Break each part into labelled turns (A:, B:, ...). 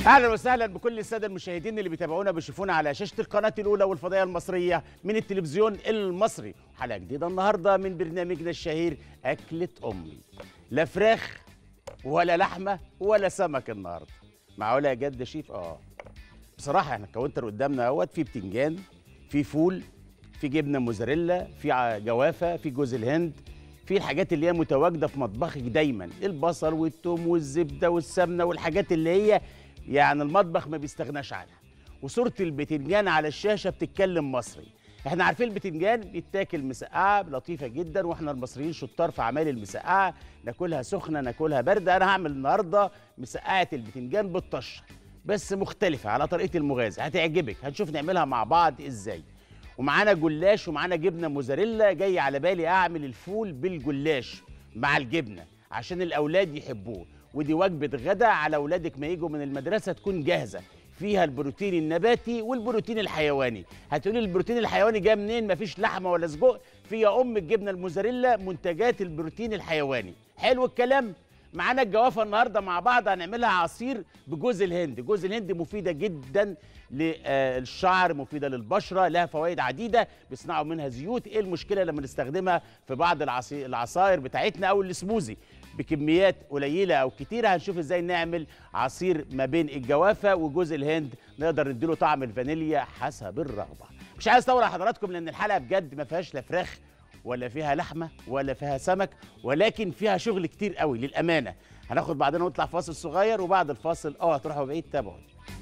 A: اهلا وسهلا بكل الساده المشاهدين اللي بيتابعونا بيشوفونا على شاشه القناه الاولى والفضائيه المصريه من التلفزيون المصري حلقه جديده النهارده من برنامجنا الشهير اكله امي لا فراخ ولا لحمه ولا سمك النهارده معقوله يا جد شيف اه بصراحه احنا الكاونتر قدامنا اهوت في بتنجان في فول في جبنه موزاريلا في ع- جوافه في جوز الهند في الحاجات اللي هي متواجده في مطبخك دايما البصل والثوم والزبده والسمنه والحاجات اللي هي يعني المطبخ ما بيستغناش عنها وصوره البتنجان على الشاشه بتتكلم مصري احنا عارفين البتنجان بيتاكل مسقعه لطيفه جدا واحنا المصريين شطار في اعمال المسقعه ناكلها سخنه ناكلها بارده انا هعمل النهارده مسقعه البتنجان بالطشه بس مختلفه على طريقه المغازه هتعجبك هنشوف نعملها مع بعض ازاي ومعانا جلاش ومعانا جبنه موزاريلا جاي على بالي اعمل الفول بالجلاش مع الجبنه عشان الاولاد يحبوه ودي وجبه غدا على اولادك ما يجوا من المدرسه تكون جاهزه فيها البروتين النباتي والبروتين الحيواني هتقولي البروتين الحيواني جاي منين مفيش لحمه ولا سجق في يا ام الجبنه الموزاريلا منتجات البروتين الحيواني حلو الكلام معانا الجوافه النهارده مع بعض هنعملها عصير بجوز الهند جوز الهند مفيده جدا للشعر مفيده للبشره لها فوائد عديده بيصنعوا منها زيوت ايه المشكله لما نستخدمها في بعض العصي- العصاير بتاعتنا او السموزي بكميات قليله او كتيره هنشوف ازاي نعمل عصير ما بين الجوافه وجوز الهند نقدر نديله طعم الفانيليا حسب الرغبه مش عايز اطول على حضراتكم لان الحلقه بجد ما فيهاش لا فراخ ولا فيها لحمه ولا فيها سمك ولكن فيها شغل كتير قوي للامانه هناخد بعدين ونطلع فاصل صغير وبعد الفاصل اه هتروحوا بعيد تابعوا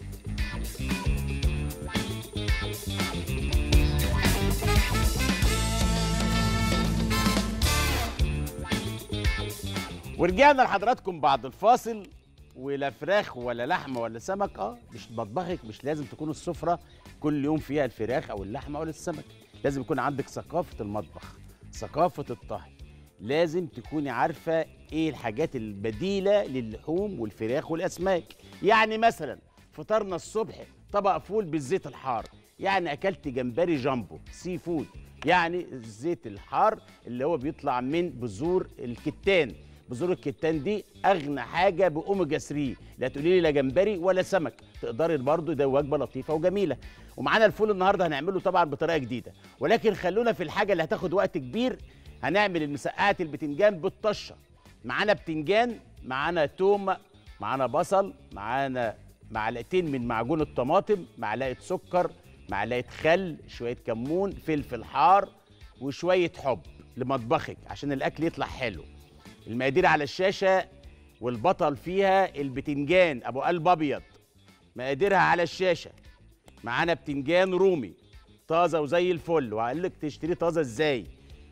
A: ورجعنا لحضراتكم بعد الفاصل ولا فراخ ولا لحمه ولا سمك اه مش مطبخك مش لازم تكون السفره كل يوم فيها الفراخ او اللحمه او السمك لازم يكون عندك ثقافه المطبخ ثقافه الطهي لازم تكوني عارفه ايه الحاجات البديله للحوم والفراخ والاسماك يعني مثلا فطرنا الصبح طبق فول بالزيت الحار يعني اكلت جمبري جامبو سي فود يعني الزيت الحار اللي هو بيطلع من بذور الكتان بذور الكتان دي اغنى حاجه باوميجا 3 لا تقولي لي لا جمبري ولا سمك تقدري برضو ده وجبه لطيفه وجميله ومعانا الفول النهارده هنعمله طبعا بطريقه جديده ولكن خلونا في الحاجه اللي هتاخد وقت كبير هنعمل المسقعه البتنجان بالطشه معانا بتنجان معانا توم معانا بصل معانا معلقتين من معجون الطماطم معلقه سكر معلقه خل شويه كمون فلفل حار وشويه حب لمطبخك عشان الاكل يطلع حلو المقادير على الشاشه والبطل فيها البتنجان ابو قلب ابيض مقاديرها على الشاشه معانا بتنجان رومي طازه وزي الفل وهقول لك تشتريه طازه ازاي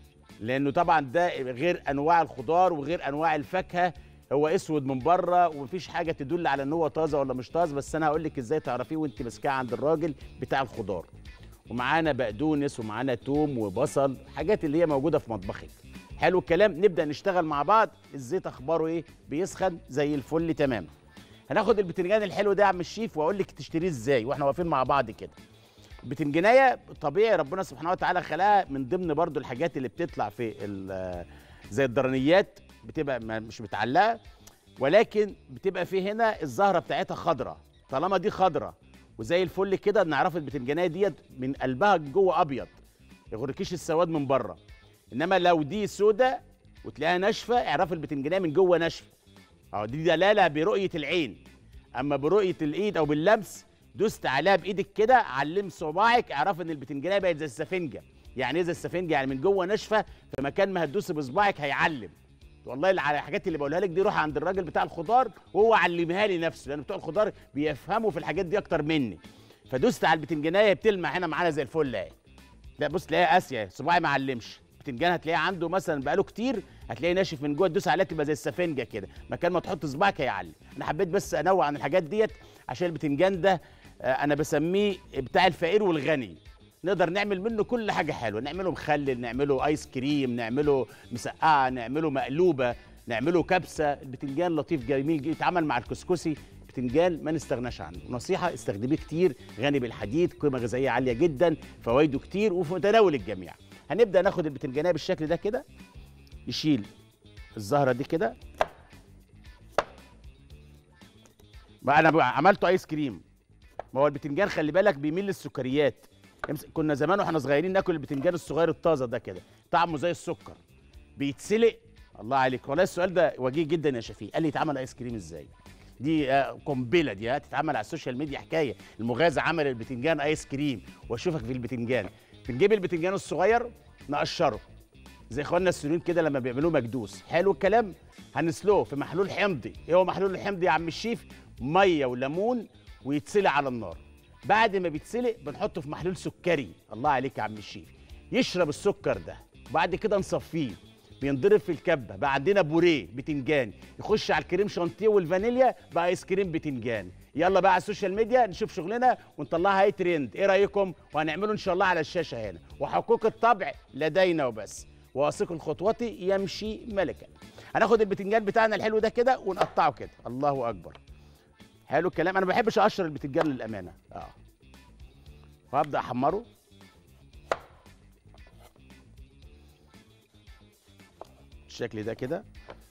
A: لانه طبعا ده غير انواع الخضار وغير انواع الفاكهه هو اسود من بره ومفيش حاجه تدل على ان هو طازه ولا مش طازه بس انا هقول لك ازاي تعرفيه وانت ماسكاه عند الراجل بتاع الخضار ومعانا بقدونس ومعانا توم وبصل حاجات اللي هي موجوده في مطبخك حلو الكلام نبدا نشتغل مع بعض الزيت اخباره ايه بيسخن زي الفل تمام هناخد البتنجان الحلو ده يا عم الشيف واقول لك تشتريه ازاي واحنا واقفين مع بعض كده البتنجانيه طبيعي ربنا سبحانه وتعالى خلقها من ضمن برضو الحاجات اللي بتطلع في ال- زي الدرنيات بتبقى ما- مش متعلقه ولكن بتبقى في هنا الزهره بتاعتها خضراء طالما دي خضراء وزي الفل كده نعرف البتنجانيه ديت من قلبها جوه ابيض يغركيش السواد من بره انما لو دي سودة وتلاقيها ناشفه اعرف البتنجانيه من جوه ناشفه اه دي دلاله برؤيه العين اما برؤيه الايد او باللمس دوست عليها بايدك كده علم صباعك اعرف ان البتنجانيه بقت زي السفنجه يعني ايه زي السفنجه يعني من جوه ناشفه فمكان ما هتدوس بصباعك هيعلم والله الع- الحاجات اللي بقولها لك دي روح عند الراجل بتاع الخضار وهو علمها لي نفسه لان بتوع الخضار بيفهموا في الحاجات دي اكتر مني فدوست على البتنجانيه بتلمع هنا معانا زي الفل اهي لا بص تلاقيها قاسيه صباعي ما علمش بتنجان هتلاقيه عنده مثلا بقاله كتير هتلاقيه ناشف من جوه تدوس عليها تبقى زي السفنجه كده مكان ما تحط صباعك هيعلم انا حبيت بس انوع عن الحاجات ديت عشان البتنجان ده آه، انا بسميه بتاع الفقير والغني نقدر نعمل منه كل حاجه حلوه نعمله مخلل نعمله ايس كريم نعمله مسقعه نعمله مقلوبه نعمله كبسه البتنجان لطيف جميل يتعمل مع الكسكسي بتنجان ما نستغناش عنه نصيحه استخدميه كتير غني بالحديد قيمه غذائيه عاليه جدا فوائده كتير وفي متناول الجميع هنبدا ناخد البتنجانيه بالشكل ده كده نشيل الزهره دي كده ما انا بقى عملته ايس كريم ما هو البتنجان خلي بالك بيميل للسكريات امس- كنا زمان واحنا صغيرين ناكل البتنجان الصغير الطازه ده كده طعمه زي السكر بيتسلق الله عليك والله السؤال ده وجيه جدا يا شفيق قال لي يتعمل ايس كريم ازاي دي آه، قنبله دي هتتعمل على السوشيال ميديا حكايه المغازى عمل البتنجان ايس كريم واشوفك في البتنجان بنجيب البتنجان الصغير نقشره زي اخواننا السوريين كده لما بيعملوه مكدوس حلو الكلام هنسلقه في محلول حمضي ايه هو محلول الحمضي يا عم الشيف ميه وليمون ويتسلق على النار بعد ما بيتسلق بنحطه في محلول سكري الله عليك يا عم الشيف يشرب السكر ده وبعد كده نصفيه بينضرب في الكبه بقى عندنا بوريه بتنجان يخش على الكريم شانتيه والفانيليا بقى ايس كريم بتنجان يلا بقى على السوشيال ميديا نشوف شغلنا ونطلعها هاي ترند ايه رايكم وهنعمله ان شاء الله على الشاشه هنا وحقوق الطبع لدينا وبس واثق الخطوات يمشي ملكا هناخد البتنجان بتاعنا الحلو ده كده ونقطعه كده الله اكبر حلو الكلام انا ما بحبش اقشر البتنجان للامانه اه وهبدا احمره بالشكل ده كده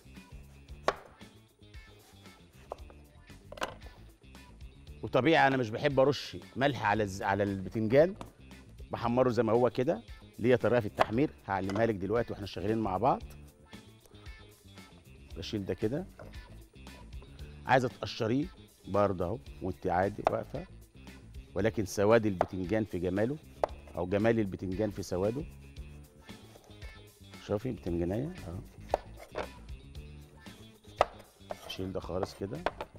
A: وطبيعي انا مش بحب ارش ملح على الز... على البتنجان بحمره زي ما هو كده ليا طريقه في التحمير هعلمها لك دلوقتي واحنا شغالين مع بعض بشيل ده كده عايزه تقشريه برضه اهو وانت عادي واقفه ولكن سواد البتنجان في جماله او جمال البتنجان في سواده شوفي بتنجانية اهو شيل ده خالص كده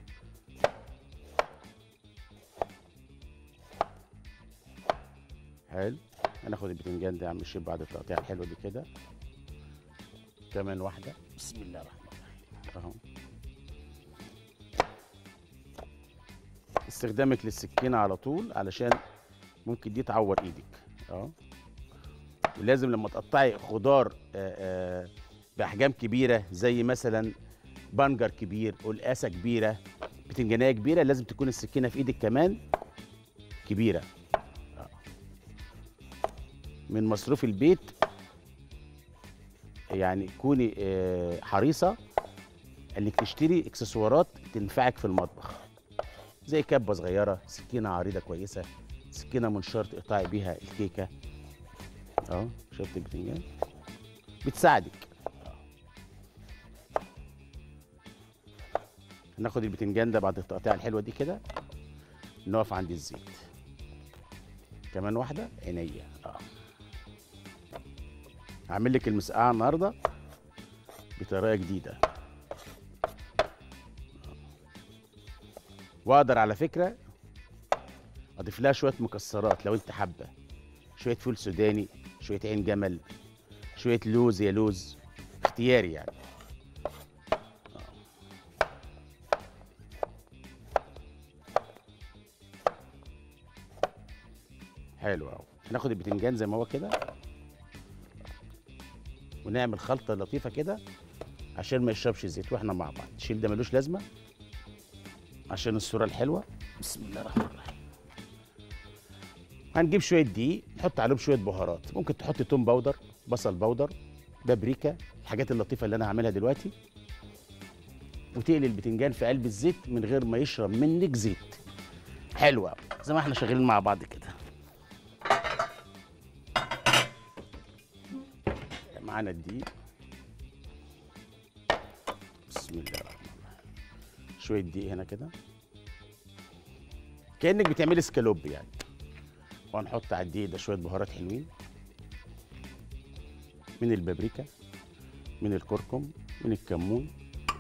A: حلو هناخد البتنجان ده يا عم الشيف بعد التقطيع الحلوه دي كده كمان واحده بسم الله الرحمن الرحيم اهو استخدامك للسكينه على طول علشان ممكن دي تعور ايدك اهو ولازم لما تقطعي خضار آه، آه، باحجام كبيره زي مثلا بنجر كبير قلقاسه كبيره بتنجانيه كبيره لازم تكون السكينه في ايدك كمان كبيره آه. من مصروف البيت يعني كوني آه، حريصه انك تشتري اكسسوارات تنفعك في المطبخ زي كبه صغيره سكينه عريضه كويسه سكينه منشار تقطعي بيها الكيكه اهو شفت البتنجان بتساعدك آه. هناخد البتنجان ده بعد التقطيع الحلوه دي كده نقف عند الزيت كمان واحده عينيا اه هعمل لك المسقعه النهارده بطريقه جديده واقدر على فكره اضيف لها شويه مكسرات لو انت حابه شويه فول سوداني شويه عين جمل شويه لوز يا لوز اختياري يعني آه. حلو اهو ناخد البتنجان زي ما هو كده ونعمل خلطه لطيفه كده عشان ما يشربش زيت واحنا مع بعض شيل ده ملوش لازمه عشان الصوره الحلوه بسم الله الرحمن الرحيم هنجيب شويه دقيق نحط عليهم شويه بهارات ممكن تحط توم باودر بصل باودر بابريكا الحاجات اللطيفه اللي انا هعملها دلوقتي وتقلي البتنجان في قلب الزيت من غير ما يشرب منك زيت حلو قوي زي ما احنا شغالين مع بعض كده معانا الدقيق بسم الله الرحمن الرحيم شويه دقيق هنا كده كانك بتعملي سكالوب يعني وهنحط على الدقيق ده شويه بهارات حلوين من البابريكا من الكركم من الكمون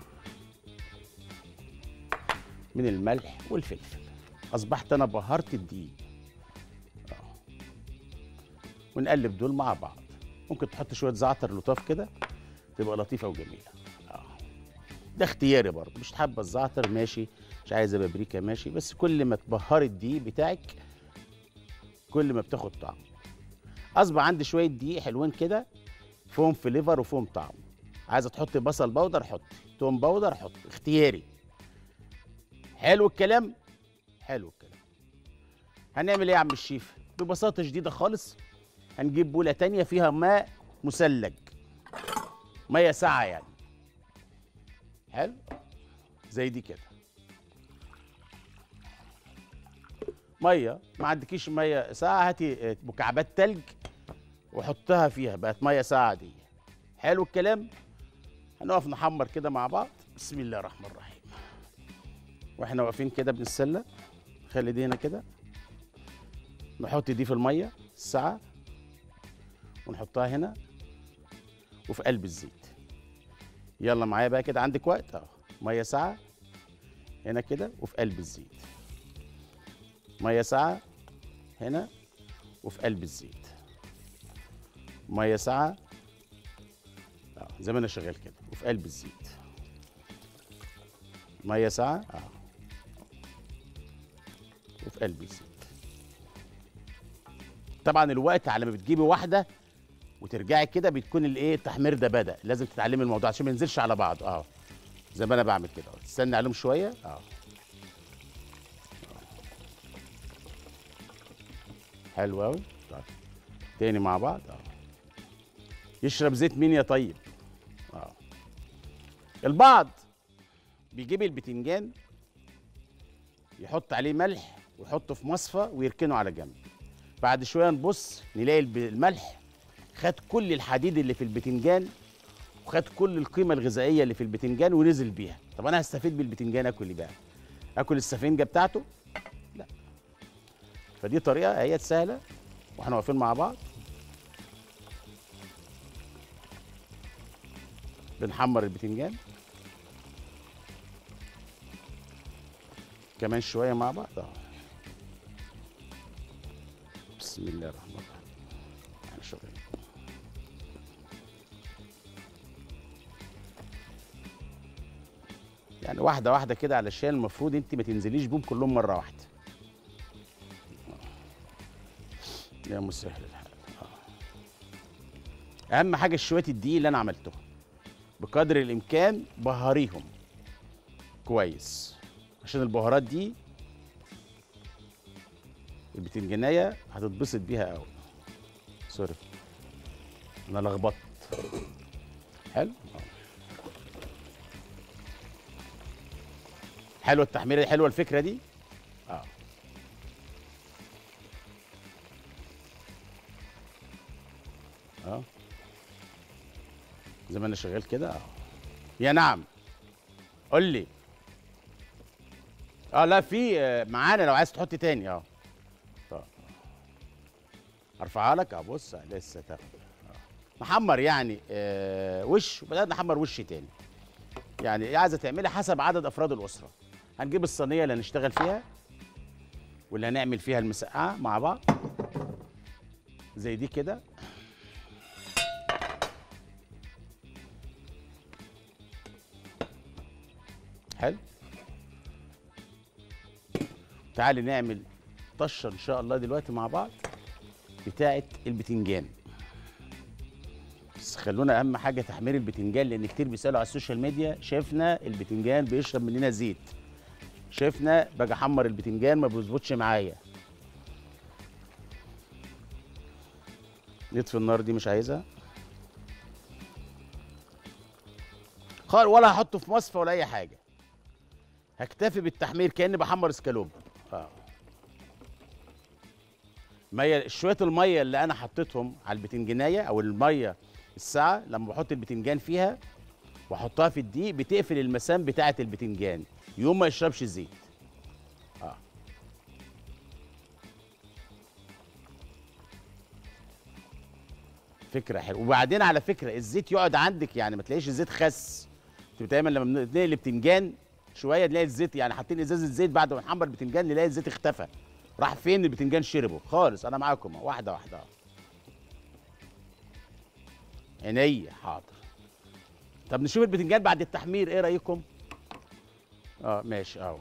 A: من الملح والفلفل اصبحت انا بهرت الدقيق آه. ونقلب دول مع بعض ممكن تحط شويه زعتر لطاف كده تبقى لطيفه وجميله آه. ده اختياري برضه مش حابه الزعتر ماشي مش عايزه بابريكا ماشي بس كل ما تبهري الدقيق بتاعك كل ما بتاخد طعم اصبح عندي شويه دقيق حلوين كده فيهم فليفر وفيهم طعم عايزه تحطي بصل باودر حطي توم باودر حطي اختياري حلو الكلام حلو الكلام هنعمل ايه يا عم الشيف ببساطه شديده خالص هنجيب بوله تانية فيها ماء مثلج ميه ساقعه يعني حلو زي دي كده ميه ما عندكيش ميه ساعه هاتي مكعبات تلج وحطها فيها بقت ميه ساعه دي حلو الكلام هنقف نحمر كده مع بعض بسم الله الرحمن الرحيم واحنا واقفين كده بنتسلى خلي دي هنا كده نحط دي في الميه الساعه ونحطها هنا وفي قلب الزيت يلا معايا بقى كده عندك وقت اه ميه ساعه هنا كده وفي قلب الزيت ميه ساعه هنا وفي قلب الزيت ميه ساعه اه زي ما انا شغال كده وفي قلب الزيت ميه ساعه اه وفي قلب الزيت طبعا الوقت على ما بتجيبي واحده وترجعي كده بتكون الايه التحمير ده بدا لازم تتعلمي الموضوع عشان ما ينزلش على بعض اه زي ما انا بعمل كده تستني عليهم شويه اه حلو قوي طيب تاني مع بعض اه يشرب زيت مين يا طيب اه البعض بيجيب البتنجان يحط عليه ملح ويحطه في مصفى ويركنه على جنب بعد شويه نبص نلاقي الب- الملح خد كل الحديد اللي في البتنجان وخد كل القيمه الغذائيه اللي في البتنجان ونزل بيها طب انا هستفيد بالبتنجان اكل ايه بقى اكل السفنجه بتاعته لا فدي طريقه هي سهله واحنا واقفين مع بعض بنحمر البتنجان كمان شويه مع بعض اه بسم الله الرحمن الرحيم احنا شغالين يعني واحدة واحدة كده علشان المفروض انت ما تنزليش بيهم كلهم مرة واحدة يا مسهل الحال آه. أهم حاجة شوية الدقيق اللي أنا عملته بقدر الإمكان بهاريهم كويس عشان البهارات دي البتنجانية هتتبسط بيها قوي سوري انا لخبطت حلو آه. حلوه التحميره دي حلوه الفكره دي اه اه زي ما انا شغال كده اه يا نعم قول لي اه لا في آه، معانا لو عايز تحط تاني اه طب ارفعها لك اه بص لسه تاخد آه. نحمر يعني آه وش وبدأنا نحمر وش تاني يعني إيه عايزه تعملي حسب عدد افراد الاسره هنجيب الصينيه اللي هنشتغل فيها واللي هنعمل فيها المسقعه مع بعض زي دي كده حلو تعالي نعمل طشه ان شاء الله دلوقتي مع بعض بتاعه البتنجان بس خلونا اهم حاجه تحمير البتنجان لان كتير بيسالوا على السوشيال ميديا شفنا البتنجان بيشرب مننا زيت شفنا باجي احمر البتنجان ما بيظبطش معايا نطفي النار دي مش عايزها خال ولا هحطه في مصفى ولا اي حاجه هكتفي بالتحمير كاني بحمر اسكالوب اه ميه شويه الميه اللي انا حطيتهم على البتنجانيه او الميه الساعه لما بحط البتنجان فيها واحطها في الدقيق بتقفل المسام بتاعه البتنجان يوم ما يشربش زيت اه فكره حلوه وبعدين على فكره الزيت يقعد عندك يعني ما تلاقيش الزيت خس انت دايما لما بنقلي بتنجان شويه نلاقي الزيت يعني حاطين ازازه زيت بعد ما نحمر البتنجان نلاقي الزيت اختفى راح فين البتنجان شربه خالص انا معاكم أهو، واحده واحده أهو. عينيا حاضر طب نشوف البتنجان بعد التحمير ايه رايكم اه ماشي اه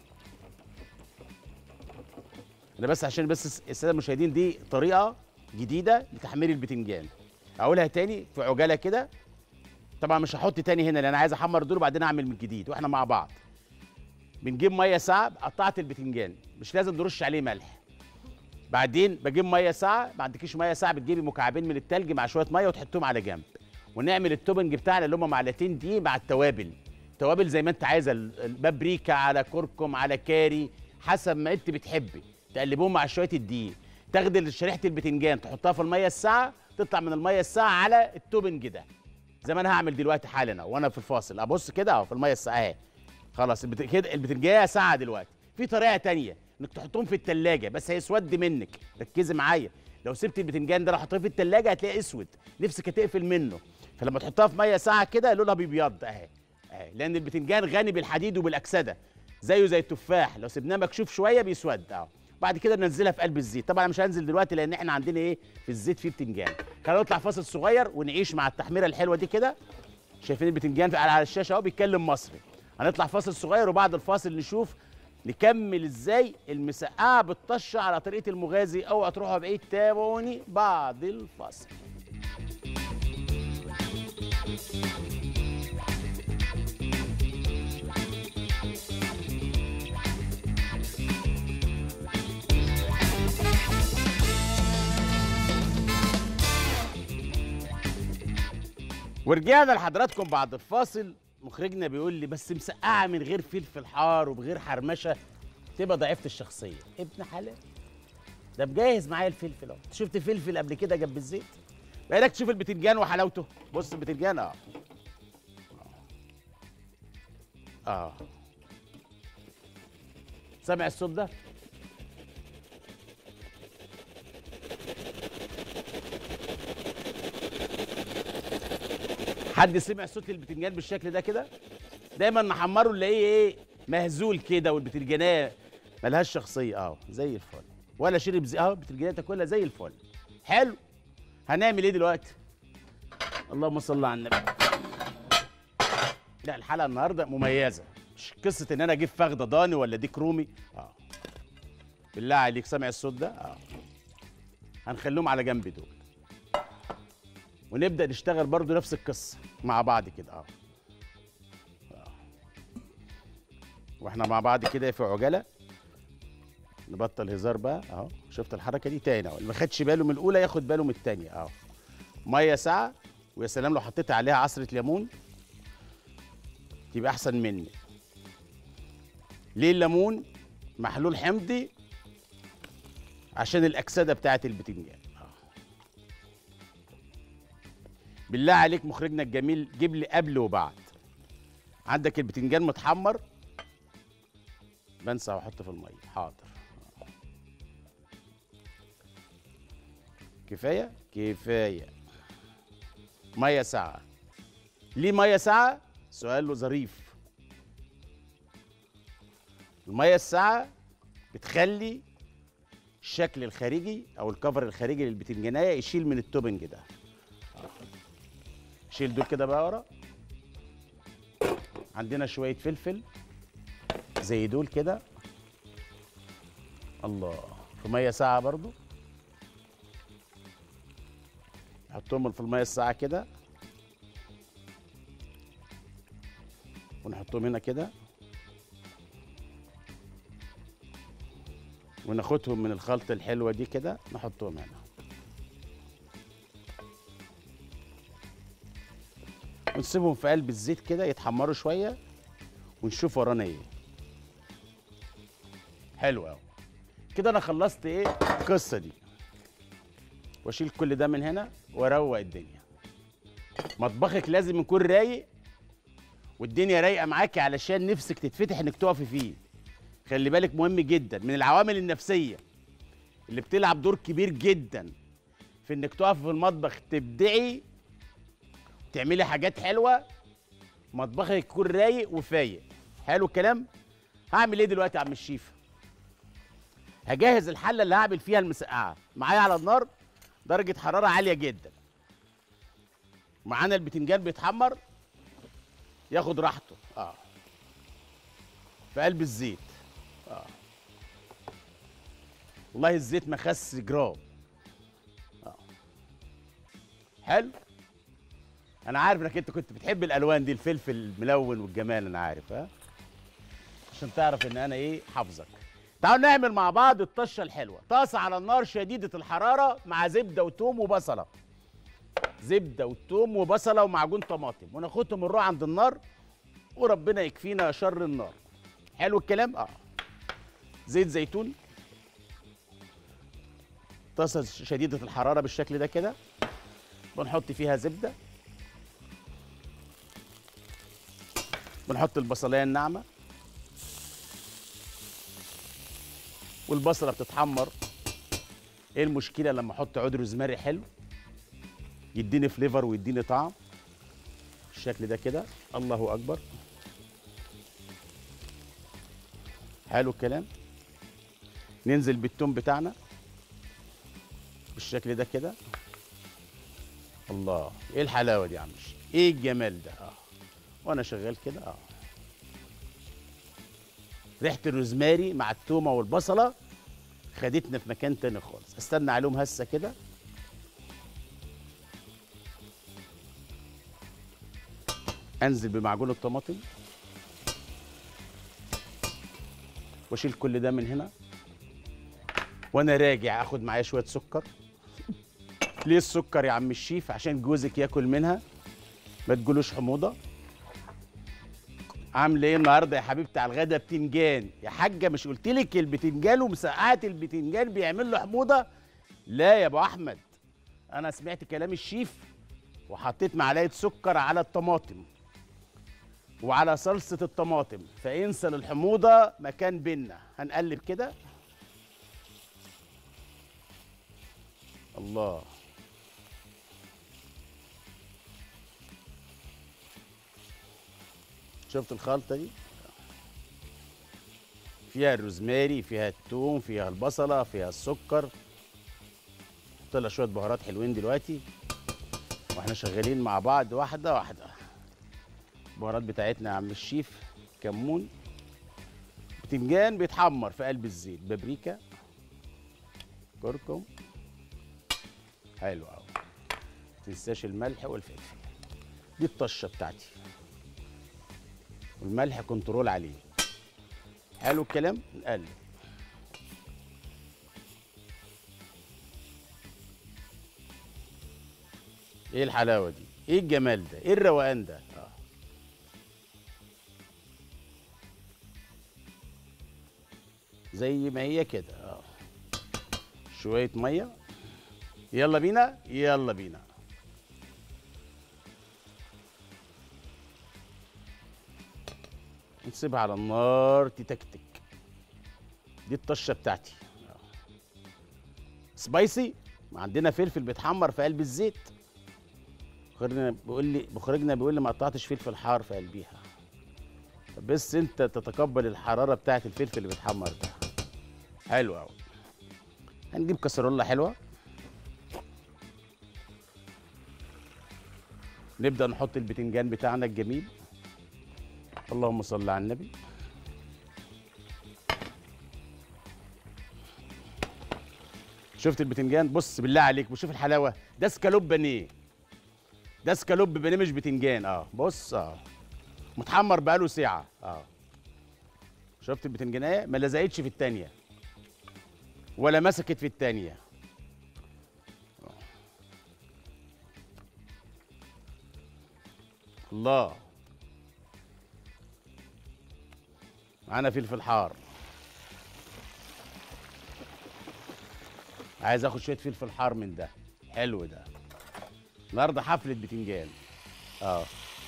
A: انا بس عشان بس الساده المشاهدين دي طريقه جديده لتحمير البتنجان اقولها تاني في عجاله كده طبعا مش هحط تاني هنا لان انا عايز احمر دول وبعدين اعمل من جديد واحنا مع بعض بنجيب ميه ساعه قطعت البتنجان مش لازم نرش عليه ملح بعدين بجيب ميه ساعه ما عندكيش ميه ساعه بتجيبي مكعبين من التلج مع شويه ميه وتحطهم على جنب ونعمل التوبنج بتاعنا اللي هم معلقتين دي مع التوابل توابل زي ما انت عايزه ال- البابريكا على كركم على كاري حسب ما انت بتحبي تقلبوهم مع شويه الدقيق تاخد شريحه البتنجان تحطها في الميه الساعه تطلع من الميه الساعه على التوبنج ده زي ما انا هعمل دلوقتي حالا أهو وانا في الفاصل ابص كده اهو في الميه الساعه اهي خلاص البت... كده البتنجان ساعه دلوقتي في طريقه تانية انك تحطهم في التلاجة بس هيسود منك ركزي معايا لو سبت البتنجان ده لو حطيته في التلاجة هتلاقيه اسود نفسك هتقفل منه فلما تحطها في ميه ساعه كده لونها بيبيض اهي اهي لان البتنجان غني بالحديد وبالاكسده زيه زي التفاح لو سيبناه مكشوف شويه بيسود اهو بعد كده ننزلها في قلب الزيت طبعا انا مش هنزل دلوقتي لان احنا عندنا ايه في الزيت فيه بتنجان خلينا نطلع فاصل صغير ونعيش مع التحميره الحلوه دي كده شايفين البتنجان في- على الشاشه اهو بيتكلم مصري هنطلع فاصل صغير وبعد الفاصل نشوف نكمل ازاي المسقعه بالطشه على طريقه المغازي اوعى تروحوا بعيد تابعوني بعد الفاصل ورجعنا لحضراتكم بعد الفاصل مخرجنا بيقول لي بس مسقعه من غير فلفل حار وبغير حرمشه تبقى ضعيفه الشخصيه ابن حلال ده مجهز معايا الفلفل اهو شفت فلفل قبل كده جنب الزيت بقالك تشوف البتنجان وحلاوته بص البتنجان اه اه سامع الصوت ده حد سمع صوت البتنجان بالشكل ده كده دايما نحمره نلاقيه ايه مهزول كده والبتنجانيه ملهاش شخصيه اه زي الفل ولا شرب زي اه البتنجانيه تاكلها زي الفل حلو هنعمل ايه دلوقتي اللهم صل على النبي لا الحلقه النهارده مميزه مش قصه ان انا اجيب فخده ضاني ولا ديك رومي اه بالله عليك سامع الصوت ده اه هنخليهم على جنب دول ونبدا نشتغل برضو نفس القصه مع بعض كده اه آه. واحنا مع بعض كده في عجاله نبطل هزار بقى اهو شفت الحركه دي تاني اهو اللي ما خدش باله من الاولى ياخد باله من التانيه اهو ميه ساعه ويا سلام لو حطيت عليها عصره ليمون تبقى احسن مني ليه الليمون محلول حمضي عشان الاكسده بتاعت البتنجان بالله عليك مخرجنا الجميل جيب لي قبل وبعد عندك البتنجان متحمر بنسى واحطه في الميه حاضر كفايه كفايه ميه ساعه ليه ميه ساعه سؤال له ظريف الميه الساعه بتخلي الشكل الخارجي او الكفر الخارجي للبتنجانيه يشيل من التوبنج ده شيل دول كده بقى ورا عندنا شويه فلفل زي دول كده الله في ميه ساعه برضو نحطهم في الميه الساعه كده ونحطهم هنا كده وناخدهم من الخلطه الحلوه دي كده نحطهم هنا ونسيبهم في قلب الزيت كده يتحمروا شويه ونشوف ورانا ايه حلو قوي كده انا خلصت ايه القصه دي واشيل كل ده من هنا واروق الدنيا مطبخك لازم يكون رايق والدنيا رايقه معاكي علشان نفسك تتفتح انك تقفي فيه خلي بالك مهم جدا من العوامل النفسيه اللي بتلعب دور كبير جدا في انك تقفي في المطبخ تبدعي تعملي حاجات حلوه مطبخك يكون رايق وفايق حلو الكلام هعمل ايه دلوقتي يا عم الشيف هجهز الحله اللي هعمل فيها المسقعه معايا على النار درجه حراره عاليه جدا معانا البتنجان بيتحمر ياخد راحته اه في قلب الزيت اه والله الزيت ما خس جرام اه حلو انا عارف انك انت كنت بتحب الالوان دي الفلفل الملون والجمال انا عارف ها عشان تعرف ان انا ايه حافظك تعالوا نعمل مع بعض الطشه الحلوه طاسه على النار شديده الحراره مع زبده وتوم وبصله زبده وتوم وبصله ومعجون طماطم وناخدهم نروح عند النار وربنا يكفينا شر النار حلو الكلام اه زيت زيتون طاسه شديده الحراره بالشكل ده كده بنحط فيها زبده بنحط البصلايه الناعمه والبصله بتتحمر ايه المشكله لما احط عود روزماري حلو يديني فليفر ويديني طعم بالشكل ده كده الله اكبر حلو الكلام ننزل بالتوم بتاعنا بالشكل ده كده الله ايه الحلاوه دي يا عم الشيخ؟ ايه الجمال ده اه وانا شغال كده اه ريحه الروزماري مع التومه والبصله خدتنا في مكان تاني خالص استنى عليهم هسه كده انزل بمعجون الطماطم واشيل كل ده من هنا وانا راجع اخد معايا شويه سكر ليه السكر يا عم الشيف عشان جوزك ياكل منها ما تقولوش حموضه عامله ايه النهارده يا حبيبتي على الغدا بتنجان يا حاجه مش قلت لك البتنجان ومسقعه البتنجان بيعمل له حموضه لا يا ابو احمد انا سمعت كلام الشيف وحطيت معلقه سكر على الطماطم وعلى صلصه الطماطم فينسى للحموضه مكان بينا هنقلب كده الله شفت الخلطه دي فيها الروزماري فيها الثوم فيها البصله فيها السكر حط لها شويه بهارات حلوين دلوقتي واحنا شغالين مع بعض واحده واحده البهارات بتاعتنا يا عم الشيف كمون بتنجان بيتحمر في قلب الزيت بابريكا كركم حلو قوي تنساش الملح والفلفل دي الطشه بتاعتي والملح كنترول عليه حلو الكلام نقلب ايه الحلاوه دي ايه الجمال ده ايه الروقان ده آه. زي ما هي كده اه شويه ميه يلا بينا يلا بينا نسيبها على النار تتكتك دي الطشه بتاعتي آه. سبايسي ما عندنا فلفل بيتحمر في قلب الزيت مخرجنا بيقول لي مخرجنا بيقول لي ما قطعتش فلفل حار في قلبيها طب بس انت تتقبل الحراره بتاعت الفلفل اللي بيتحمر ده حلو قوي هنجيب كسرولة حلوه نبدا نحط البتنجان بتاعنا الجميل اللهم صل على النبي شفت البتنجان بص بالله عليك بشوف الحلاوه ده سكالوب بانيه ده سكالوب بانيه مش بتنجان اه بص اه متحمر بقاله ساعه اه شفت البتنجانيه ما لزقتش في التانيه ولا مسكت في التانيه الله معانا فلفل حار عايز اخد شويه فلفل حار من ده حلو ده النهارده حفله بتنجان اه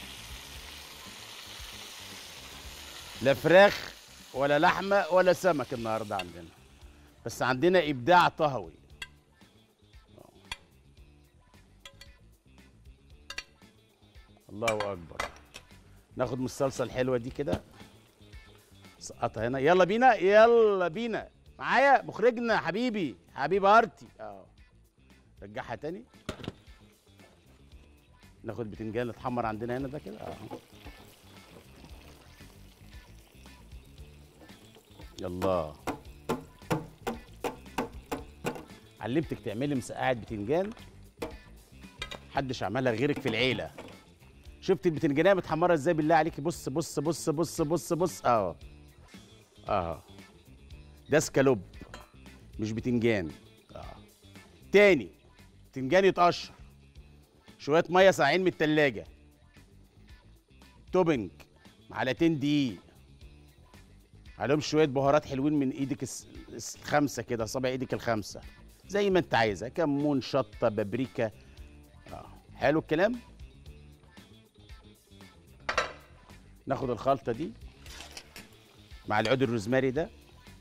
A: لا فراخ ولا لحمه ولا سمك النهارده عندنا بس عندنا ابداع طهوي آه. الله اكبر ناخد من الصلصه الحلوه دي كده سقطها هنا يلا بينا يلا بينا معايا مخرجنا حبيبي حبيب ارتي اه رجعها تاني ناخد بتنجان اتحمر عندنا هنا ده كده اه يلا علمتك تعملي مسقعه بتنجان محدش عملها غيرك في العيله شفت البتنجانيه متحمره ازاي بالله عليكي بص بص بص بص بص بص اه اه ده سكالوب مش بتنجان اه تاني بتنجان يتقشر شويه ميه ساقعين من التلاجة توبنج معلقتين دقيق عليهم شويه بهارات حلوين من ايدك الس- الس- الخمسه كده صابع ايدك الخمسه زي ما انت عايزها كمون شطه بابريكا اه حلو الكلام ناخد الخلطه دي مع العود الروزماري ده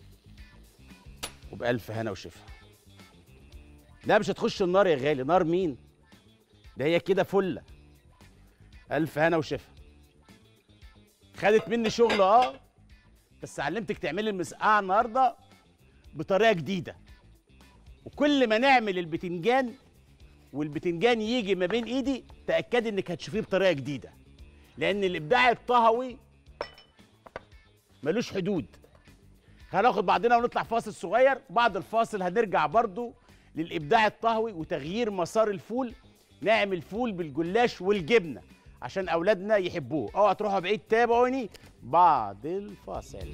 A: وبألف هنا وشفا لا مش هتخش النار يا غالي نار مين ده هي كده فله ألف هنا وشفا خدت مني شغل اه بس علمتك تعملي المسقعه النهارده بطريقه جديده وكل ما نعمل البتنجان والبتنجان يجي ما بين ايدي تاكدي انك هتشوفيه بطريقه جديده لان الابداع الطهوي ملوش حدود هناخد بعضنا ونطلع فاصل صغير بعد الفاصل هنرجع برضو للابداع الطهوي وتغيير مسار الفول نعمل فول بالجلاش والجبنه عشان اولادنا يحبوه اوعى تروحوا بعيد تابعوني بعد الفاصل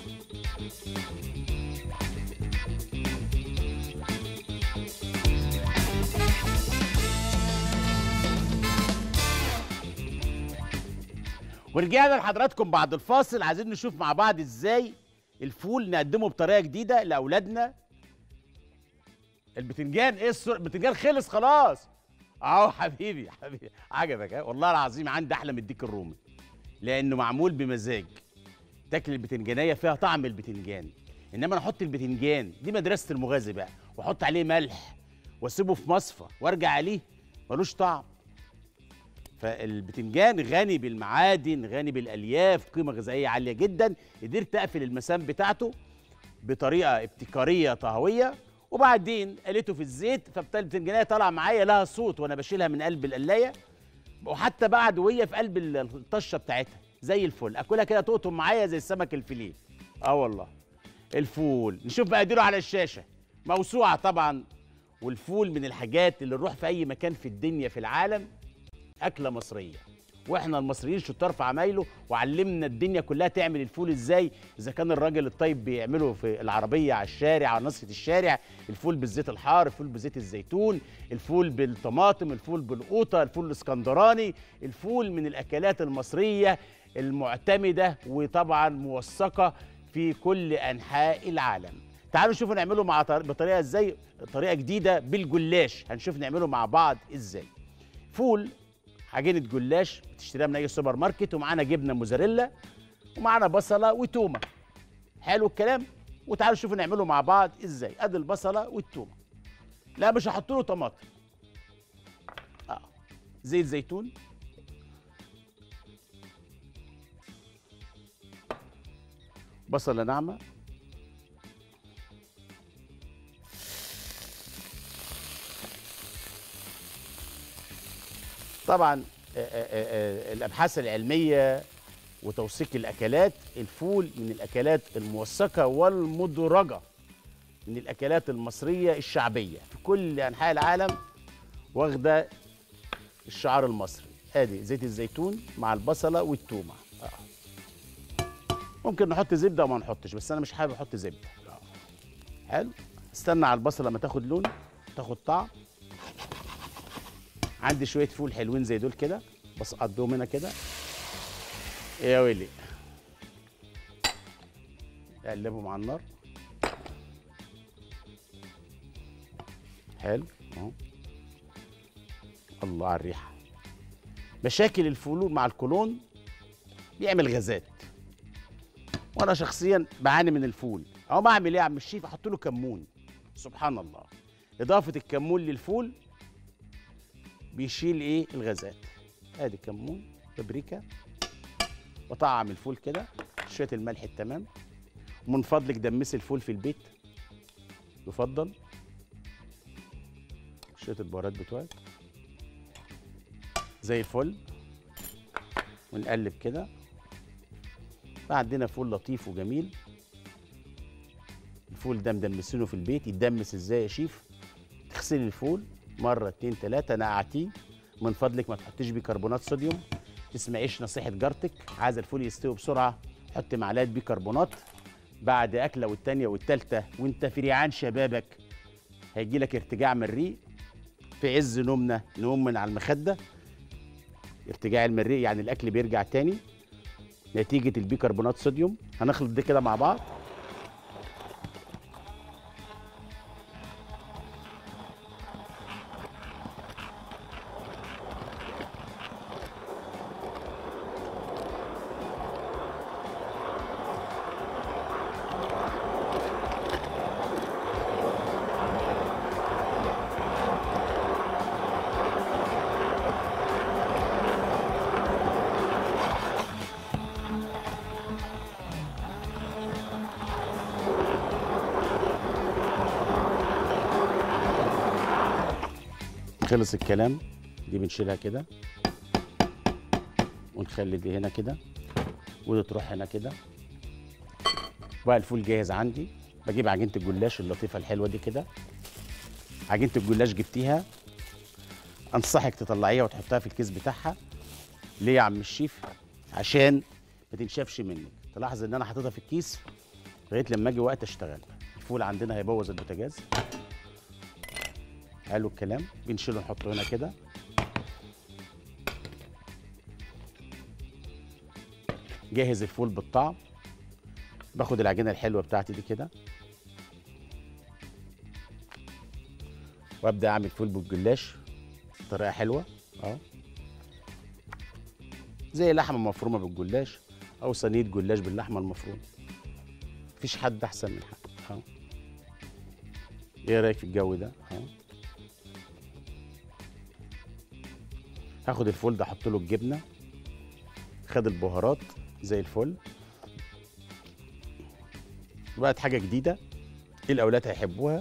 A: ورجعنا لحضراتكم بعد الفاصل عايزين نشوف مع بعض ازاي الفول نقدمه بطريقه جديده لاولادنا البتنجان ايه السر... البتنجان خلص خلاص اهو حبيبي حبيبي عجبك ها والله العظيم عندي احلى من الديك الرومي لانه معمول بمزاج تاكل البتنجانيه فيها طعم البتنجان انما انا احط البتنجان دي مدرسه المغازي بقى واحط عليه ملح واسيبه في مصفى وارجع عليه ملوش طعم فالبتنجان غني بالمعادن غني بالالياف قيمه غذائيه عاليه جدا قدرت اقفل المسام بتاعته بطريقه ابتكاريه طهويه وبعدين قليته في الزيت فبالتالي البتنجانيه طالعه معايا لها صوت وانا بشيلها من قلب القلايه وحتى بعد وهي في قلب الطشه بتاعتها زي الفل اكلها كده تقطم معايا زي السمك الفيليه اه والله الفول نشوف مقاديره على الشاشه موسوعه طبعا والفول من الحاجات اللي نروح في اي مكان في الدنيا في العالم اكله مصريه واحنا المصريين شطار في عمايله وعلمنا الدنيا كلها تعمل الفول ازاي اذا كان الراجل الطيب بيعمله في العربيه على الشارع على نصفه الشارع الفول بالزيت الحار الفول بزيت الزيتون الفول بالطماطم الفول بالقوطه الفول الاسكندراني الفول من الاكلات المصريه المعتمده وطبعا موثقه في كل انحاء العالم تعالوا نشوف نعمله مع طر... بطريقه ازاي طريقه جديده بالجلاش هنشوف نعمله مع بعض ازاي فول عجينه جلاش بتشتريها من اي سوبر ماركت ومعانا جبنه موزاريلا ومعانا بصله وتومه حلو الكلام وتعالوا شوفوا نعمله مع بعض ازاي ادي البصله والتومه لا مش هحط له طماطم اه زيت زيتون بصله ناعمه طبعا آه، آه، آه، الابحاث العلميه وتوثيق الاكلات الفول من الاكلات الموثقه والمدرجه من الاكلات المصريه الشعبيه في كل انحاء العالم واخده الشعار المصري ادي زيت الزيتون مع البصله والتومه آه. ممكن نحط زبده وما نحطش بس انا مش حابب احط زبده حلو استنى على البصله لما تاخد لون تاخد طعم عندي شويه فول حلوين زي دول كده بس اقضيهم هنا كده يا ويلي اقلبهم على النار حلو اهو الله على الريحه مشاكل الفول مع الكولون بيعمل غازات وانا شخصيا بعاني من الفول او بعمل ايه يا عم الشيف احط له كمون سبحان الله اضافه الكمون للفول بيشيل ايه الغازات ادي كمون بابريكا وطعم الفول كده شويه الملح التمام ومن فضلك دمسي الفول في البيت يفضل شويه البهارات بتوعك زي الفل ونقلب كده عندنا فول لطيف وجميل الفول ده مدمسينه في البيت يتدمس ازاي يا شيف تغسلي الفول مره اتنين تلاته نقعتيه من فضلك ما تحطيش بيكربونات صوديوم تسمعيش نصيحه جارتك عايزه الفول يستوي بسرعه حط معلقه بيكربونات بعد اكله والتانيه والتالته وانت في ريعان شبابك هيجي لك ارتجاع من الريق في عز نومنا نقوم من على المخده ارتجاع المريء يعني الاكل بيرجع تاني نتيجه البيكربونات صوديوم هنخلط ده كده مع بعض خلص الكلام دي بنشيلها كده ونخلي دي هنا كده ودي تروح هنا كده بقى الفول جاهز عندي بجيب عجينه الجلاش اللطيفه الحلوه دي كده عجينه الجلاش جبتيها انصحك تطلعيها وتحطها في الكيس بتاعها ليه يا عم الشيف عشان ما تنشفش منك تلاحظ ان انا حاططها في الكيس لغايه لما اجي وقت اشتغل الفول عندنا هيبوظ البوتاجاز حلو الكلام بنشيله نحطه هنا كده جاهز الفول بالطعم باخد العجينه الحلوه بتاعتي دي كده وابدا اعمل فول بالجلاش بطريقه حلوه اه زي لحمه مفرومه بالجلاش او صينيه جلاش باللحمه المفرومه مفيش حد احسن من حد اه ايه رايك في الجو ده اه هاخد الفول ده احط له الجبنه خد البهارات زي الفل بقت حاجه جديده الاولاد هيحبوها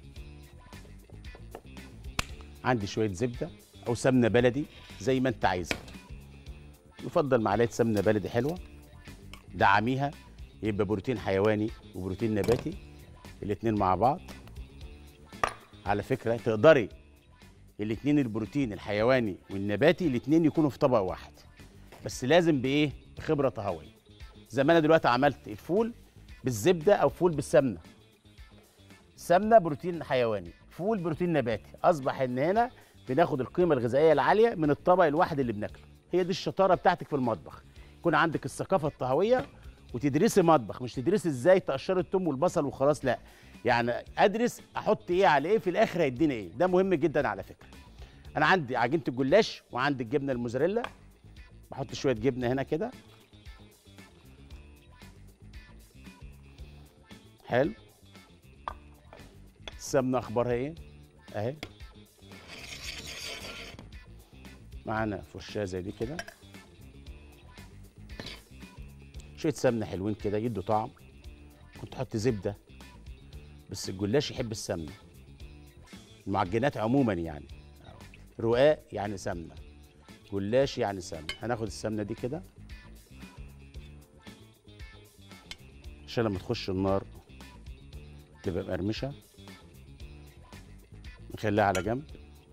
A: عندي شويه زبده او سمنه بلدي زي ما انت عايزها يفضل معلقه سمنه بلدي حلوه دعميها يبقى بروتين حيواني وبروتين نباتي الاتنين مع بعض على فكره تقدري الاتنين البروتين الحيواني والنباتي الاتنين يكونوا في طبق واحد بس لازم بايه بخبره طهويه زي ما انا دلوقتي عملت الفول بالزبده او فول بالسمنه سمنه بروتين حيواني فول بروتين نباتي اصبح ان هنا بناخد القيمه الغذائيه العاليه من الطبق الواحد اللي بناكله هي دي الشطاره بتاعتك في المطبخ يكون عندك الثقافه الطهويه وتدرسي مطبخ مش تدرسي ازاي تقشري الثوم والبصل وخلاص لا يعني ادرس احط ايه على ايه في الاخر هيديني ايه ده مهم جدا على فكره انا عندي عجينه الجلاش وعندي الجبنه الموزاريلا بحط شويه جبنه هنا كده حلو السمنه اخبارها ايه اهي معانا فرشاه زي دي كده شويه سمنه حلوين كده يدوا طعم كنت تحط زبده بس الجلاش يحب السمنه المعجنات عموما يعني رقاق يعني سمنه جلاش يعني سمنه هناخد السمنه دي كده عشان لما تخش النار تبقى مقرمشه نخليها على جنب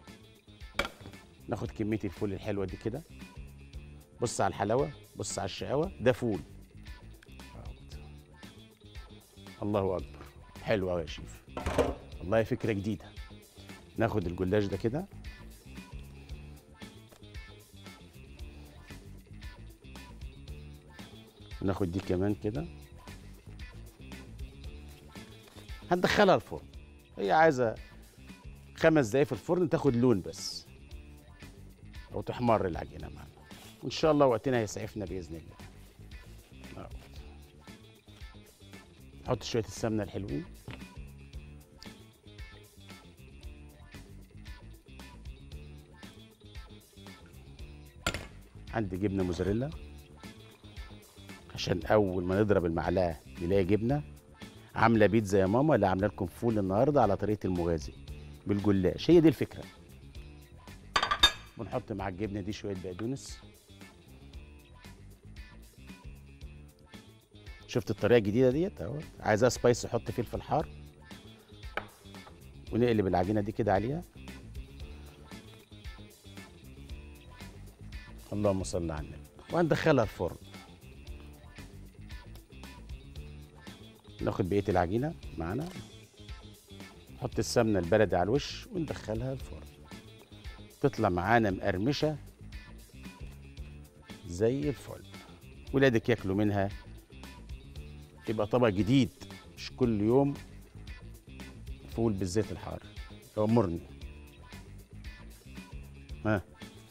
A: ناخد كميه الفول الحلوه دي كده بص على الحلاوه بص على الشقاوه ده فول الله اكبر حلو قوي يا شيف والله فكره جديده ناخد الجلاش ده كده ناخد دي كمان كده هندخلها الفرن هي عايزه خمس دقايق في الفرن تاخد لون بس او تحمر العجينه معانا وان شاء الله وقتنا هيسعفنا باذن الله أهو. نحط شويه السمنه الحلوين عندي جبنه موزاريلا عشان اول ما نضرب المعلقه نلاقي جبنه عامله بيتزا يا ماما اللي عامله لكم فول النهارده على طريقه المغازي بالجلاش هي دي الفكره ونحط مع الجبنه دي شويه بقدونس شفت الطريقه الجديده ديت اهو عايزاها سبايس احط فلفل حار ونقلب العجينه دي كده عليها اللهم صل على النبي وهندخلها الفرن ناخد بقيه العجينه معانا نحط السمنه البلدي على الوش وندخلها الفرن تطلع معانا مقرمشه زي الفل ولادك ياكلوا منها يبقى طبق جديد مش كل يوم فول بالزيت الحار امرني ها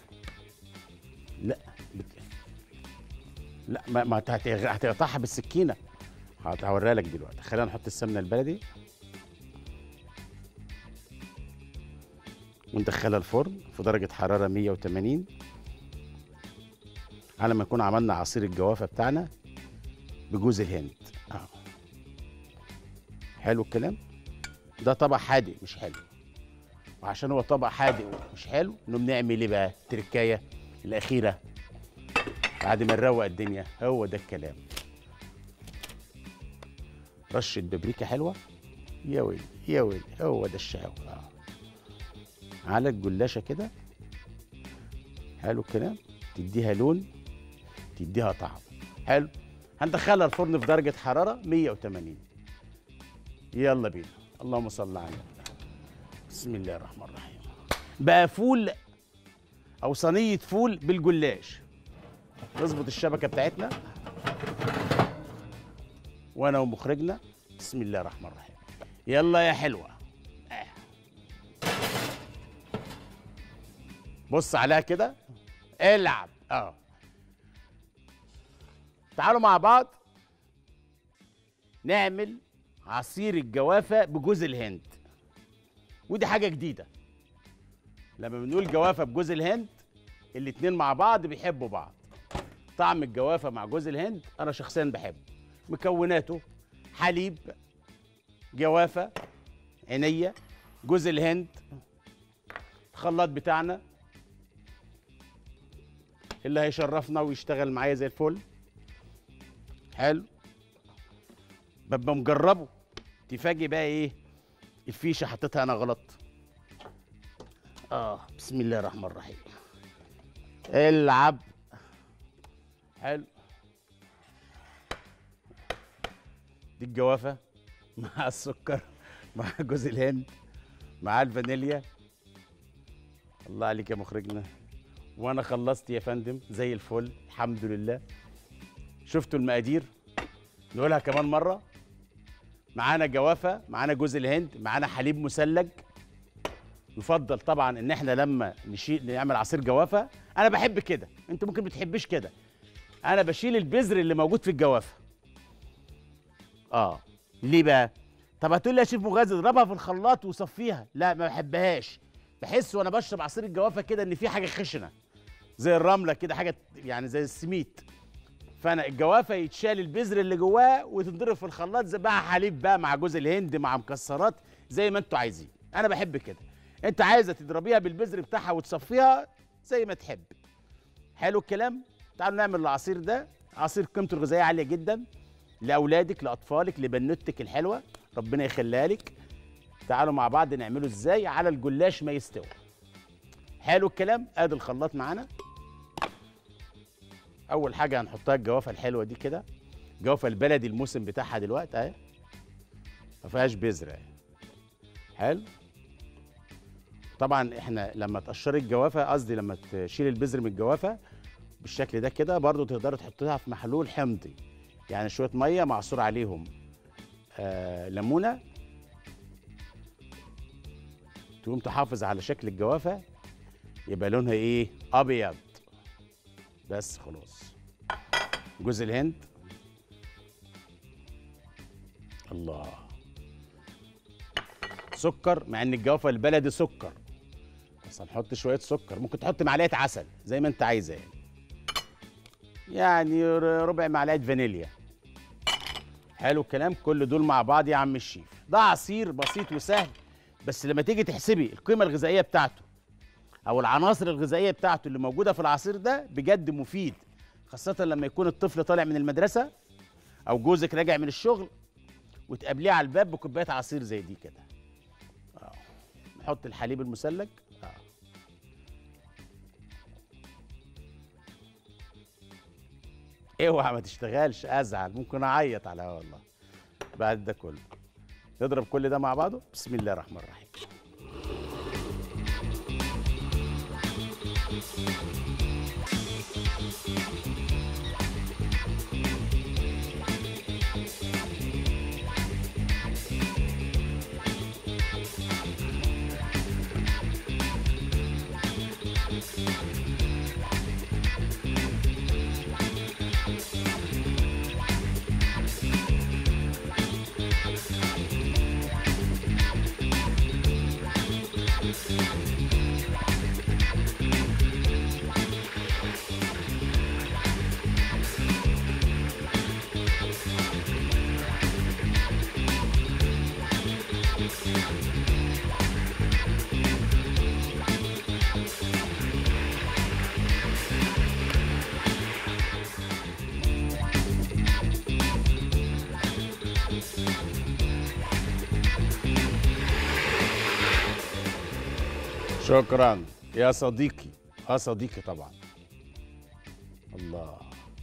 A: لا بت... لا ما, ما هت- هتقطعها بالسكينه هت- هوريها لك دلوقتي خلينا نحط السمنه البلدي وندخلها الفرن في درجه حراره 180 على ما نكون عملنا عصير الجوافه بتاعنا بجوز الهند اه حلو الكلام ده طبق حادق مش حلو وعشان هو طبق حادق ومش حلو نقوم نعمل ايه بقى التركايه الاخيره بعد ما نروق الدنيا هو ده الكلام رشه بابريكا حلوه يا ويلي يا ويلي هو ده الشهوه آه. على الجلاشه كده حلو الكلام تديها لون تديها طعم حلو هندخلها الفرن في درجه حراره 180 يلا بينا اللهم صل على النبي بسم الله الرحمن الرحيم بقى فول او صينيه فول بالجلاش نظبط الشبكه بتاعتنا وانا ومخرجنا بسم الله الرحمن الرحيم يلا يا حلوه آه. بص عليها كده العب اه تعالوا مع بعض نعمل عصير الجوافه بجوز الهند ودي حاجه جديده لما بنقول جوافه بجوز الهند الاتنين مع بعض بيحبوا بعض طعم الجوافه مع جوز الهند انا شخصيا بحبه مكوناته حليب جوافه عينيه جوز الهند الخلاط بتاعنا اللي هيشرفنا ويشتغل معايا زي الفل حلو ببقى مجربه تفاجئ بقى ايه الفيشه حطيتها انا غلط اه بسم الله الرحمن الرحيم العب حلو دي الجوافه مع السكر مع جوز الهند مع الفانيليا الله عليك يا مخرجنا وانا خلصت يا فندم زي الفل الحمد لله شفتوا المقادير نقولها كمان مره معانا جوافه معانا جوز الهند معانا حليب مثلج يفضل طبعا ان احنا لما نشيل نعمل عصير جوافه انا بحب كده انت ممكن بتحبش كده انا بشيل البذر اللي موجود في الجوافه اه ليه بقى طب هتقول لي يا شيف مغازي اضربها في الخلاط وصفيها لا ما بحبهاش بحس وانا بشرب عصير الجوافه كده ان في حاجه خشنه زي الرمله كده حاجه يعني زي السميت فانا الجوافه يتشال البذر اللي جواه وتنضرب في الخلاط زي بقى حليب بقى مع جوز الهند مع مكسرات زي ما انتوا عايزين انا بحب كده انت عايزه تضربيها بالبذر بتاعها وتصفيها زي ما تحب حلو الكلام تعالوا نعمل العصير ده عصير قيمته الغذائيه عاليه جدا لاولادك لاطفالك لبنوتك الحلوه ربنا يخليها لك تعالوا مع بعض نعمله ازاي على الجلاش ما يستوي حلو الكلام ادي الخلاط معانا اول حاجه هنحطها الجوافه الحلوه دي كده الجوافه البلدي الموسم بتاعها دلوقتي اهي ما فيهاش بذره اهي حلو طبعا احنا لما تقشري الجوافه قصدي لما تشيل البذر من الجوافه بالشكل ده كده برضو تقدري تحطيها في محلول حمضي يعني شويه ميه معصور عليهم آه ليمونه تقوم تحافظ على شكل الجوافه يبقى لونها ايه ابيض بس خلاص جوز الهند الله سكر مع ان الجوافه البلدي سكر بس هنحط شويه سكر ممكن تحط معلقه عسل زي ما انت عايزه يعني يعني ربع معلقه فانيليا حلو الكلام كل دول مع بعض يا عم الشيف ده عصير بسيط وسهل بس لما تيجي تحسبي القيمه الغذائيه بتاعته او العناصر الغذائيه بتاعته اللي موجوده في العصير ده بجد مفيد خاصه لما يكون الطفل طالع من المدرسه او جوزك راجع من الشغل وتقابليه على الباب بكوبايه عصير زي دي كده آه. نحط الحليب المثلج آه. اوعى ما تشتغلش ازعل ممكن اعيط على الهوا والله بعد ده كله نضرب كل ده مع بعضه بسم الله الرحمن الرحيم شكرا يا صديقي اه صديقي طبعا الله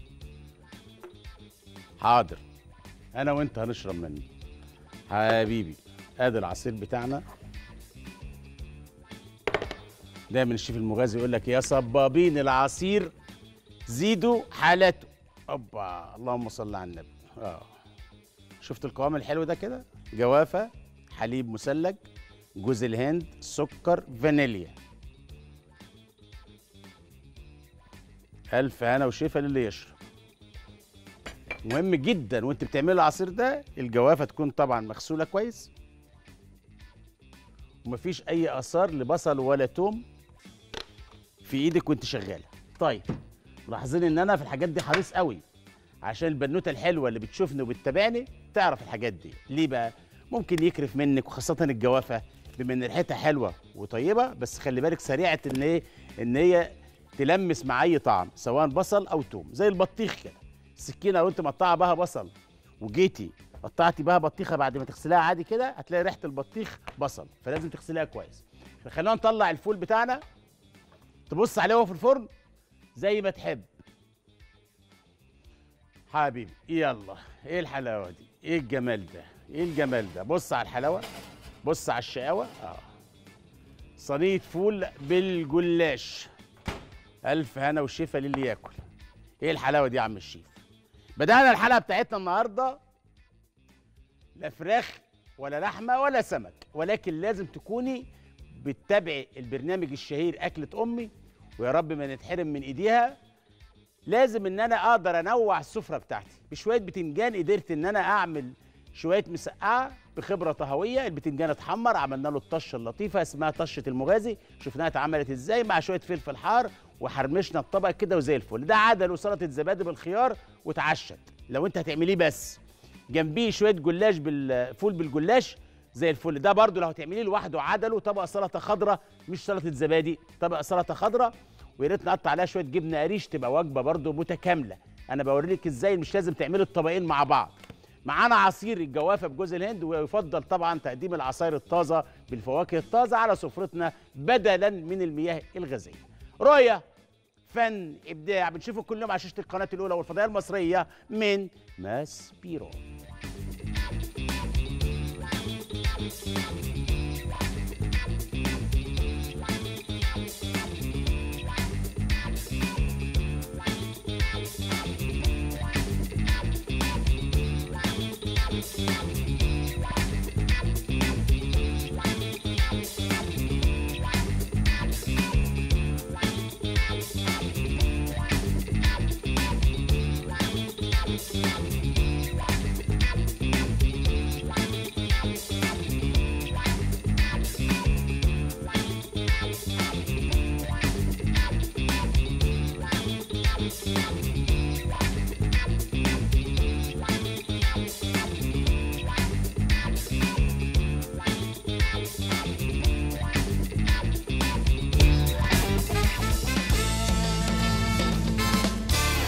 A: حاضر انا وانت هنشرب منه حبيبي ادي العصير بتاعنا دايما الشيف المغازي يقول لك يا صبابين العصير زيدوا حالته اوبا اللهم صل على النبي اه شفت القوام الحلو ده كده جوافه حليب مثلج جوز الهند سكر فانيليا الف هنا وشفا للي يشرب مهم جدا وانت بتعملي العصير ده الجوافه تكون طبعا مغسوله كويس ومفيش اي اثار لبصل ولا توم في ايدك وانت شغاله طيب ملاحظين ان انا في الحاجات دي حريص قوي عشان البنوته الحلوه اللي بتشوفني وبتتابعني تعرف الحاجات دي ليه بقى ممكن يكرف منك وخاصه الجوافه بما ان ريحتها حلوه وطيبه بس خلي بالك سريعه ان ايه ان هي تلمس مع اي طعم سواء بصل او توم زي البطيخ كده السكينه لو انت مقطعه بها بصل وجيتي قطعتي بها بطيخه بعد ما تغسليها عادي كده هتلاقي ريحه البطيخ بصل فلازم تغسليها كويس خلينا نطلع الفول بتاعنا تبص عليه وهو في الفرن زي ما تحب حبيبي يلا ايه الحلاوه دي ايه الجمال ده ايه الجمال ده بص على الحلاوه بص على الشقاوه اه صينيه فول بالجلاش الف هنا وشفا للي ياكل ايه الحلاوه دي يا عم الشيف بدانا الحلقه بتاعتنا النهارده لا فراخ ولا لحمه ولا سمك ولكن لازم تكوني بتتابعي البرنامج الشهير اكله امي ويا رب ما نتحرم من ايديها لازم ان انا اقدر انوع السفره بتاعتي بشويه بتنجان قدرت ان انا اعمل شويه مسقعه بخبره طهويه البتنجان اتحمر عملنا له الطشه اللطيفه اسمها طشه المغازي شفناها اتعملت ازاي مع شويه فلفل حار وحرمشنا الطبق كده وزي الفل ده عدل وسلطه زبادي بالخيار واتعشت لو انت هتعمليه بس جنبيه شويه جلاش بالفول بالجلاش زي الفل ده برضو لو هتعمليه لوحده عدله طبق سلطه خضراء مش سلطه زبادي طبق سلطه خضراء ويا ريت نقطع عليها شويه جبنه قريش تبقى وجبه برضو متكامله انا بوريك ازاي مش لازم تعملي الطبقين مع بعض معانا عصير الجوافه بجوز الهند ويفضل طبعا تقديم العصاير الطازه بالفواكه الطازه على سفرتنا بدلا من المياه الغازيه رؤيه فن ابداع بنشوفه كل يوم على شاشه القناه الاولى والفضائيه المصريه من ماس بيرو